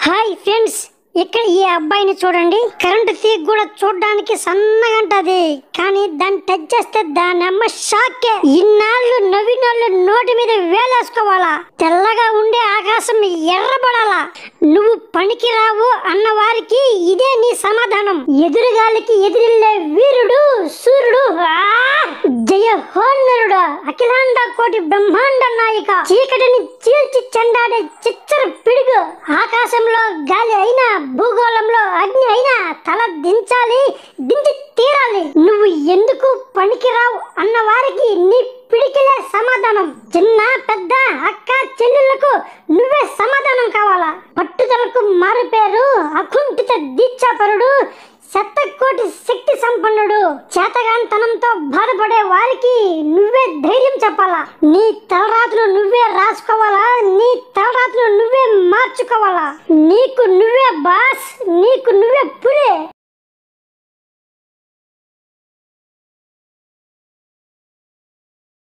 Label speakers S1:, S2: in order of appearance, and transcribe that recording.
S1: Hi friends ఇక్కడ ఈ అబ్బాయిని చూడండి కరెంటు తీగ కూడా చూడడానికి సన్నగా ఉంటది కానీ దాన్ని టచ్ చేస్తే దాని అమ్మ షాకే ఇన్నాళ్ళు నవ్వినోళ్ళు నోటి మీద వేలేసుకోవాలా తెల్లగా ఉండే ఆకాశం ఎర్రబడాలా నువ్వు పనికి రావు అన్న వారికి ఇదే నీ సమాధానం ఎదురుగాలికి ఎదిరిల్లే వీరుడు సూర్యుడు ఆ! జయ హోన్నరుడు అఖిలాండ కోటి బ్రహ్మాండ నాయిక చీకటిని చీల్చి చెండాడే చిచ్చర పిడుగు ఆకాశంలో గాలి అయినా భూగోళంలో అగ్ని అయినా తల దించాలి దించి తీరాలి నువ్వు ఎందుకు పనికిరావు అన్న వారికి నీ పిడికిలే సమాధానం చిన్న పెద్ద అక్క చెల్లెళ్లకు నువ్వే సమాధానం కావాలా పట్టుదలకు మారుపేరు అకుంఠిత దీక్షాపరుడు శతకోటి శక్తి సంపన్నుడు చేతగాంతనంతో బాధపడే వారికి నువ్వే ధైర్యం చెప్పాలా నీ తలరాత్రులు నువ్వే రాసుకోవాలా నీ తలరాత్రులు నువ్వే మార్చుకోవాలా నీకు నువ్వే బాస్ నీకు నువ్వే పురే